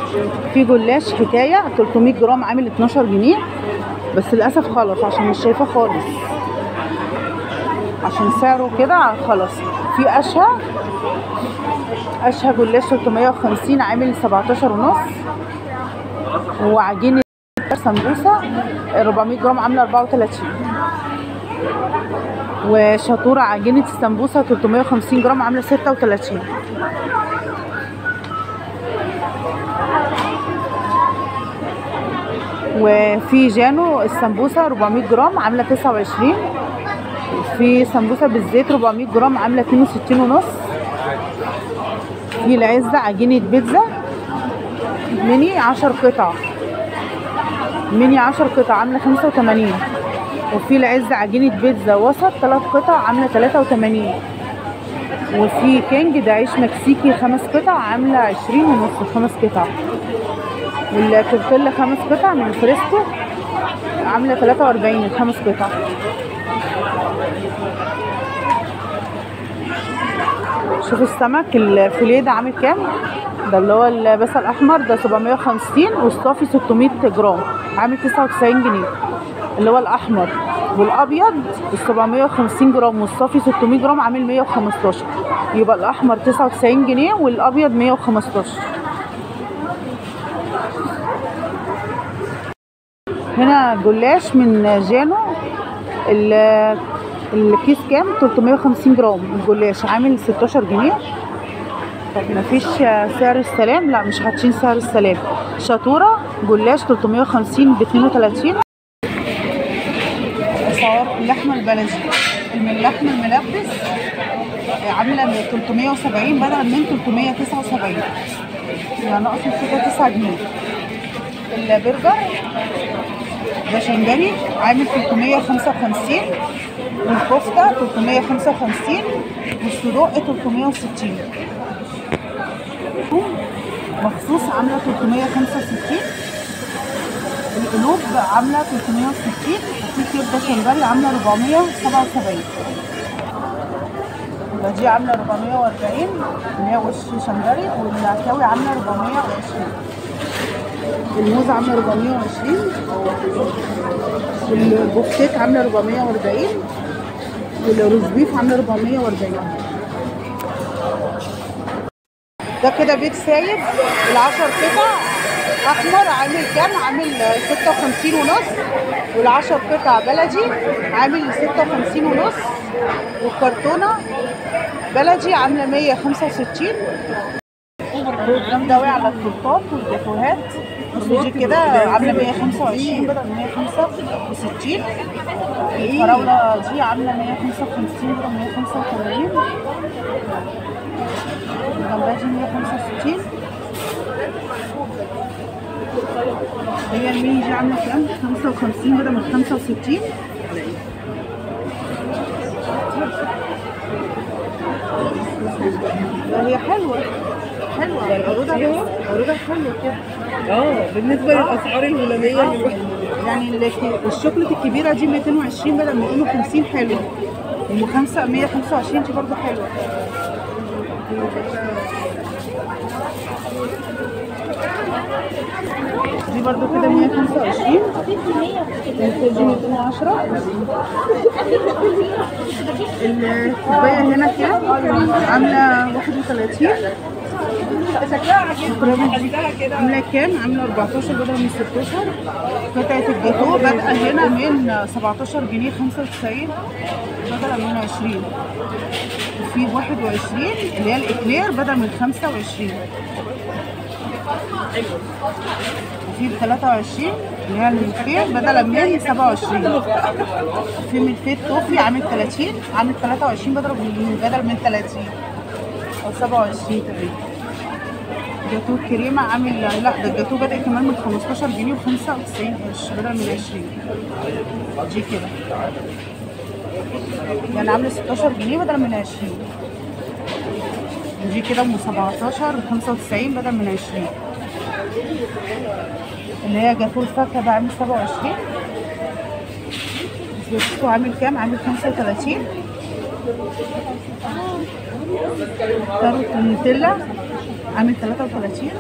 في جلاش حكايه 300 جرام عامل 12 جنيه بس للاسف خلص عشان مش شايفاه خالص عشان سعره كده خلص في اشهى اشهى جلاش 350 عامل 17 ونص وعجينه سمبوسه 400 جرام عامله 34 وشطوره عجينه السمبوسه 350 جرام عامله 36 وفي جانو السمبوسه 400 جرام عامله 29 في سمبوسه بالزيت 400 جرام عامله 62 ونص في العزه عجينه بيتزا ميني 10 قطع ميني 10 قطع عامله 85 وفي العز عجينه بيتزا وسط 3 قطع عامله 83 وفي كينج ده عيش مكسيكي خمس قطع عامله 20 ونص خمس قطع والتورتيلا خمس قطع من فريسكو عامله 43 الخمس قطع شوفوا السمك الفيليه ده عامل كام ده اللي هو البصل الاحمر ده 750 والصافي 600 جرام عامل 99 جنيه اللي هو الاحمر والابيض ال 750 جرام والصافي 600 جرام عامل 115 يبقى الاحمر 99 جنيه والابيض 115 هنا جلاش من جانو ال- الكيس كام 350 جرام الجلاش عامل 16 جنيه طب مفيش سعر السلام لا مش حاطين سعر السلام شطوره جلاش 350 ب 32 اسعار اللحمه البلدي من اللحم الملبس عامله من 370 بدل من 379 يعني ناقص كده 9 جنيه البرجر ده شنجري عامل 355 والكفته 355 والصدوق 360 مخصوص عامله 365 القلوب عامله 360 وفي كبده شنجري عامله 477 يبقى دي عامله 440 اللي هي وش شنجري والعكاوي عامله 420 الموز عامله 420 والبوفتيك عامله 440 والروز بيف عامله 440 ده كده بيت سايب العشر قطع احمر عامل كام عامل 56 ونص والعشر قطع بلدي عامل 56 ونص والكرتونه بلدي عامله 165 بروجرام دواء على التورتات والجاتوهات دي كده عامله 125 بدل 165 الفراوله دي عامله 155 بدل 185 الجمبري دي 165 هي الميني دي عامله كام 55 بدل من 65 هي حلوه حلوه العروضه اهي عروضها حلوه كده اه بالنسبه للاسعار الهلاميه اللي الواحد يعني الك- الشوكولاته الكبيره دي 220 بدل 250 حلو ام 5 125 دي برضه حلوه دي برضه كده 125 الكوب دي 210 الكوبايه هنا كام عامله 31 عامله كام؟ عامله 14 بدل من 16 قطعه الجاتوه بادئه هنا من 17 جنيه 95 بدل من 20 وفي 21 اللي هي الاكلير بدل من 25 وفي ب 23 اللي هي الملفيه بدل من 27 في ملفيه توفي عامل 30 عامل 23 بدل من بدل من 30 او 27 تقريبا جاتو كريمة عامل لا ده الجاتو بدأ كمان من 15 جنيه و 95 قرش بدل من 20 دي كده يعني عاملة 16 جنيه بدل من 20 دي كده ام 17 ب 95 بدل من 20 اللي هي جاتو الفاكهة ده عامل 27 جاتو عامل كام؟ عامل 35 كاروت النوتيلا عامل 33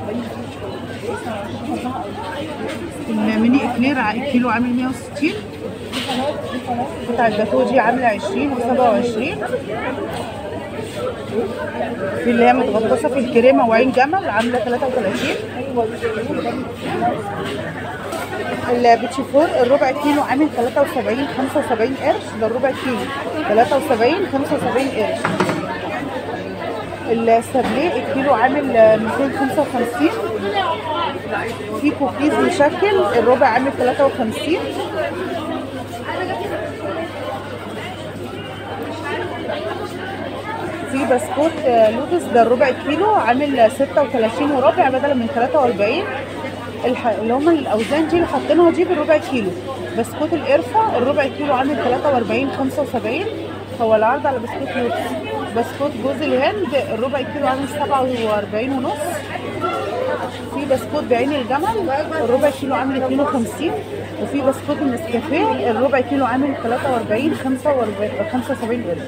الميني اكلير ع- الكيلو عامل 160 قطع الجاتو دي عامله 20 و27 في اللي هي متغطسه في الكريمه وعين جمل عامله 33 البيتشي فور الربع كيلو عامل 73 75 قرش ده الربع كيلو 73 75 قرش السابليه الكيلو عامل 255 في كوكيز مشكل الربع عامل 53 في بسكوت آه، لوتس ده الربع كيلو عامل 36 وربع بدلا من 43 الح... اللي هم الاوزان دي اللي حاطينها دي بالربع كيلو بسكوت القرفه الربع كيلو عامل 43 75 هو العرض على بسكوت لوتس بسكوت جوز الهند الربع كيلو عامل 47 ونص في بسكوت بعين الجمل الربع كيلو عامل 52 وفي بسكوت النسكافيه الربع كيلو عامل 43 45 75 قرش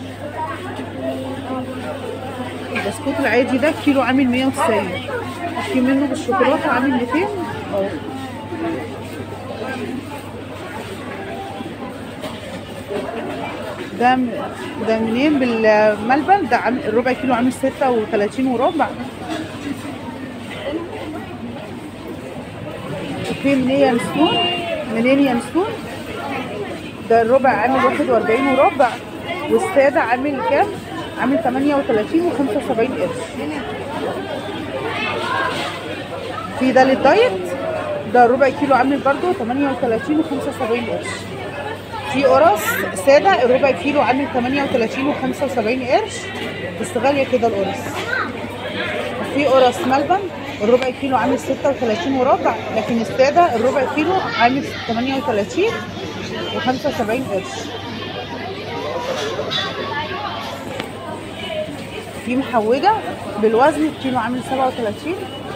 البسكوت العادي ده كيلو عامل 190 في منه بالشوكولاته عامل 200 اهو ده م- ده منين بالملبن ده عامل الربع كيلو عامل 36 وربع في منين ينسون منين ينسون ده الربع عامل 41 وربع والساده عامل كام؟ عامل 38 و75 قرش في ده للدايت ده ربع كيلو عامل برضو 38 و75 قرش في قرص ساده الربع كيلو عامل 38 و75 قرش بس غاليه كده القرص في قرص ملبن الربع كيلو عامل 36 وربع لكن الساده الربع كيلو عامل 38 و75 قرش في محوجه بالوزن الكيلو عامل 37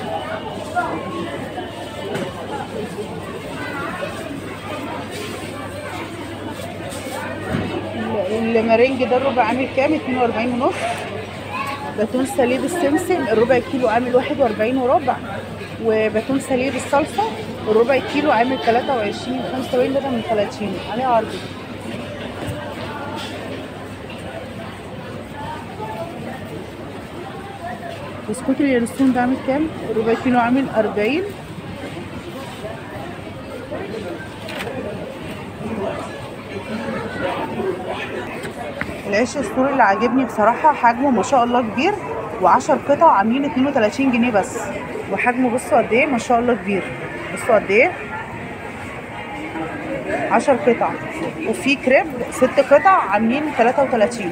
ال- المارينج ده الربع عامل كام 42 ونص باتون سليب السمسم الربع كيلو عامل 41 وربع وباتون سليب الصلصه الربع كيلو عامل 23 75 بدل من 30 عليه عرض بسكوت اليانسون ده عامل كام؟ الربع كيلو عامل 40 العيش السوري اللي عاجبني بصراحة حجمه ما شاء الله كبير و10 قطع عاملين 32 جنيه بس وحجمه بصوا قد ايه ما شاء الله كبير بصوا قد ايه 10 قطع وفي كريب 6 قطع عاملين 33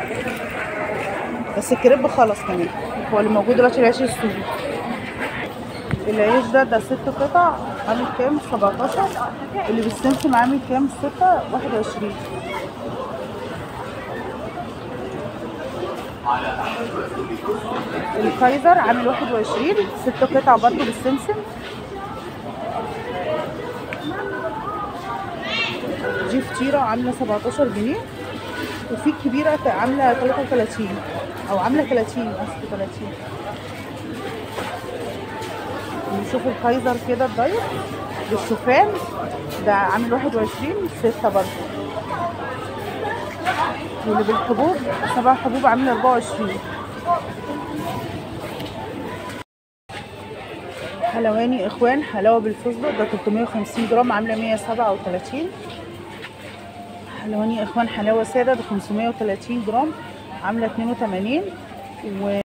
بس الكريب خلص كمان هو اللي موجود دلوقتي العيش السوري العيش ده ده ست قطع عامل كام 17 اللي بالسمسم عامل كام 6 21 الكايزر عامل 21 ست قطع برضو بالسمسم دي فطيرة عاملة 17 جنيه وفي الكبيرة عاملة 33 أو عاملة 30 أسف 30 نشوف الكايزر كده الدايت بالشوفان ده عامل 21 ستة برضه واللي بالحبوب سبع حبوب عامل 24 حلواني اخوان حلاوه بالفستق ده 350 جرام عامله 137 حلواني اخوان حلاوه ساده ده 530 جرام عامله 82 و